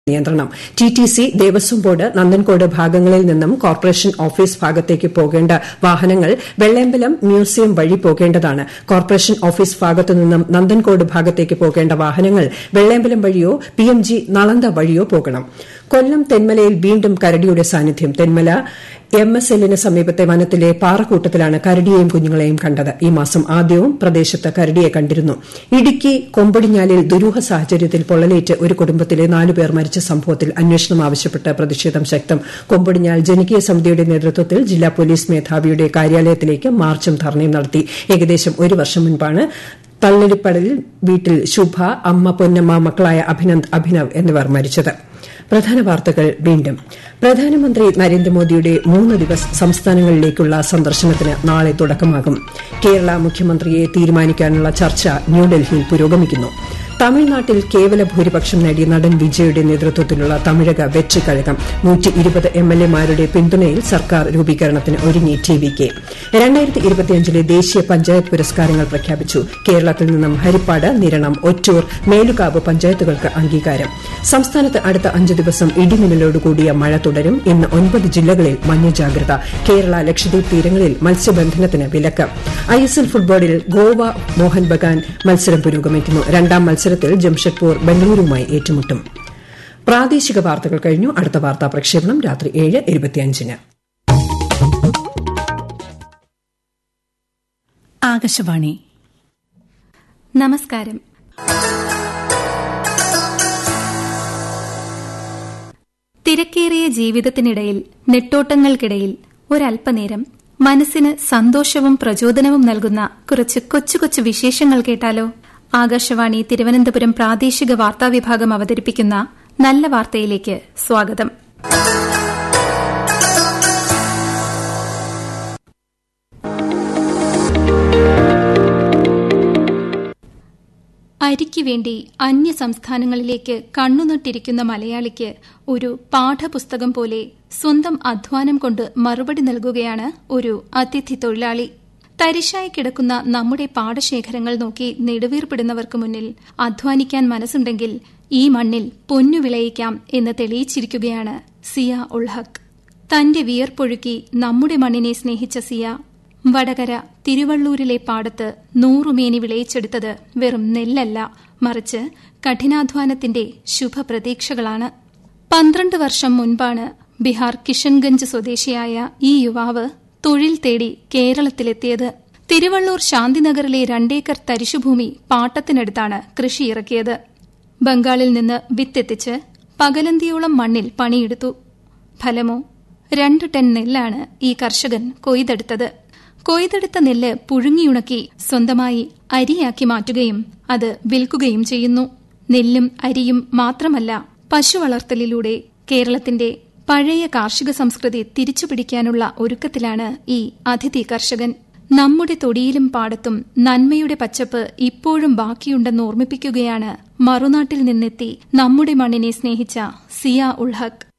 നിയന്ത്രണം T T C Devaswom board Nanthancode ഭാഗങ്ങളിൽ നിന്നും കോർപ്പറേഷൻ ഓഫീസ് ഭാഗത്തേക്ക് പോകേണ്ട വാഹനങ്ങൾ വെള്ളയമ്പലം മ്യൂസിയം വഴി പോകേണ്ടതാണ് കോർപ്പറേഷൻ ഓഫീസ് ഭാഗത്തു നിന്നും നന്ദൻകോട് ഭാഗത്തേക്ക് പോകേണ്ട വാഹനങ്ങൾ വെള്ളയമ്പലം വഴിയോ പി എം ജി നളന്ദ വഴിയോ പോകണം കൊല്ലം തെന്മലയിൽ വീണ്ടും കരടിയുടെ സാന്നിധ്യം തെന്മല എം എസ് എല്ലിന് സമീപത്തെ വനത്തിലെ പാറക്കൂട്ടത്തിലാണ് കരടിയെയും കുഞ്ഞുങ്ങളെയും കണ്ടത് ഈ മാസം ആദ്യവും പ്രദേശത്ത് കരടിയെ കണ്ടിരുന്നു ഇടുക്കി കൊമ്പടിഞ്ഞാലിൽ ദുരൂഹ സാഹചര്യത്തിൽ പൊള്ളലേറ്റ് ഒരു കുടുംബത്തിലെ നാലുപേർ മരിച്ച സംഭവത്തിൽ അന്വേഷണം ആവശ്യപ്പെട്ട് പ്രതിഷേധം ശക്തം കൊമ്പടിഞ്ഞാൽ ജനകീയ സമിതിയുടെ നേതൃത്വത്തിൽ ജില്ലാ പോലീസ് മേധാവിയുടെ കാര്യാലയത്തിലേക്ക് മാർച്ചും ധർണയും നടത്തി ഏകദേശം ഒരു വർഷം മുൻപാണ് തള്ളരിപ്പടലിൽ വീട്ടിൽ ശുഭ അമ്മ പൊന്നമ്മ മക്കളായ അഭിനന്ദ് അഭിനവ് എന്നിവർ മരിച്ചത് പ്രധാന വാർത്തകൾ വീണ്ടും പ്രധാനമന്ത്രി നരേന്ദ്രമോദിയുടെ മൂന്ന് ദിവസ സംസ്ഥാനങ്ങളിലേക്കുള്ള സന്ദർശനത്തിന് നാളെ തുടക്കമാകും കേരള മുഖ്യമന്ത്രിയെ തീരുമാനിക്കാനുള്ള ചർച്ച ന്യൂഡൽഹിയിൽ പുരോഗമിക്കുന്നു തമിഴ്നാട്ടിൽ കേവല ഭൂരിപക്ഷം നേടിയ നടൻ വിജയുടെ നേതൃത്വത്തിലുള്ള തമിഴക വെற்றிക്കഴകം നൂറ്റി ഇരുപത് എം എൽ എമാരുടെ പിന്തുണയിൽ സർക്കാർ രൂപീകരണത്തിന് ഒരുങ്ങി ടി വി കെ രണ്ടായിരത്തി ഇരുപത്തിയഞ്ചിലെ ദേശീയ പഞ്ചായത്ത് പുരസ്കാരങ്ങൾ പ്രഖ്യാപിച്ചു കേരളത്തിൽ നിന്നും ഹരിപ്പാട് നിരണം ഒറ്റൂർ മേലുകാവ് പഞ്ചായത്തുകൾക്ക് അംഗീകാരം സംസ്ഥാനത്ത് അടുത്ത അഞ്ച് ദിവസം ഇടിമിന്നലോടുകൂടിയ മഴ തുടരും ഇന്ന് ഒൻപത് ജില്ലകളിൽ മഞ്ഞ ജാഗ്രത കേരള ലക്ഷദ്വീപ് തീരങ്ങളിൽ മത്സ്യബന്ധനത്തിന് വിലക്ക് ഐഎസ്എൽ ഫുട്ബോളിൽ ഗോവ മോഹൻ ബഗാൻ മത്സരം പുരോഗമിക്കുന്നു രണ്ടാം മത്സരത്തിൽ ജംഷഡ്പൂർ ബംഗളൂരുവുമായി ഏറ്റുമുട്ടും പ്രാദേശിക വാർത്തകൾ കഴിഞ്ഞു അടുത്ത വാർത്താ പ്രക്ഷേപണം രാത്രി ഏഴ് ഇരുപത്തിയഞ്ചിന് ആകാശവാണി നമസ്കാരം തിരക്കേറിയ ജീവിതത്തിനിടയിൽ നെട്ടോട്ടങ്ങൾക്കിടയിൽ ഒരല്പനേരം മനസ്സിന് സന്തോഷവും പ്രചോദനവും നൽകുന്ന കുറച്ച് കൊച്ചു കൊച്ചു വിശേഷങ്ങൾ കേട്ടാലോ ആകാശവാണി തിരുവനന്തപുരം പ്രാദേശിക വാർത്താ വിഭാഗം അവതരിപ്പിക്കുന്ന നല്ല വാർത്തയിലേക്ക് സ്വാഗതം അരിക്കു വേണ്ടി അന്യ സംസ്ഥാനങ്ങളിലേക്ക് കണ്ണുനട്ടിരിക്കുന്ന മലയാളിക്ക് ഒരു പാഠപുസ്തകം പോലെ സ്വന്തം അധ്വാനം കൊണ്ട് മറുപടി നൽകുകയാണ് ഒരു അതിഥി തൊഴിലാളി തരിശായി കിടക്കുന്ന നമ്മുടെ പാടശേഖരങ്ങൾ നോക്കി നെടുവീർപ്പിടുന്നവർക്ക് മുന്നിൽ അധ്വാനിക്കാൻ മനസ്സുണ്ടെങ്കിൽ ഈ മണ്ണിൽ പൊന്നു വിളയിക്കാം എന്ന് തെളിയിച്ചിരിക്കുകയാണ് സിയ ഉൾഹക് തന്റെ വിയർപ്പൊഴുക്കി നമ്മുടെ മണ്ണിനെ സ്നേഹിച്ച സിയ വടകര തിരുവള്ളൂരിലെ പാടത്ത് നൂറുമേനി വിളയിച്ചെടുത്തത് വെറും നെല്ലല്ല മറിച്ച് കഠിനാധ്വാനത്തിന്റെ ശുഭപ്രതീക്ഷകളാണ് പന്ത്രണ്ട് വർഷം മുൻപാണ് ബീഹാർ കിഷൻഗഞ്ച് സ്വദേശിയായ ഈ യുവാവ് തൊഴിൽ തേടി കേരളത്തിലെത്തിയത് തിരുവള്ളൂർ ശാന്തിനഗറിലെ രണ്ടേക്കർ തരിശുഭൂമി പാട്ടത്തിനടുത്താണ് കൃഷി ഇറക്കിയത് ബംഗാളിൽ നിന്ന് വിത്തെത്തിച്ച് പകലന്തിയോളം മണ്ണിൽ പണിയെടുത്തു ഫലമോ രണ്ട് ടൺ നെല്ലാണ് ഈ കർഷകൻ കൊയ്തെടുത്തത് കൊയ്തെടുത്ത നെല്ല് പുഴുങ്ങിയുണക്കി സ്വന്തമായി അരിയാക്കി മാറ്റുകയും അത് വിൽക്കുകയും ചെയ്യുന്നു നെല്ലും അരിയും മാത്രമല്ല പശു വളർത്തലിലൂടെ കേരളത്തിന്റെ പഴയ കാർഷിക സംസ്കൃതി തിരിച്ചുപിടിക്കാനുള്ള ഒരുക്കത്തിലാണ് ഈ അതിഥി കർഷകൻ നമ്മുടെ തൊടിയിലും പാടത്തും നന്മയുടെ പച്ചപ്പ് ഇപ്പോഴും ബാക്കിയുണ്ടെന്ന് ഓർമ്മിപ്പിക്കുകയാണ് മറുനാട്ടിൽ നിന്നെത്തി നമ്മുടെ മണ്ണിനെ സ്നേഹിച്ച സിയ ഉൾഹക്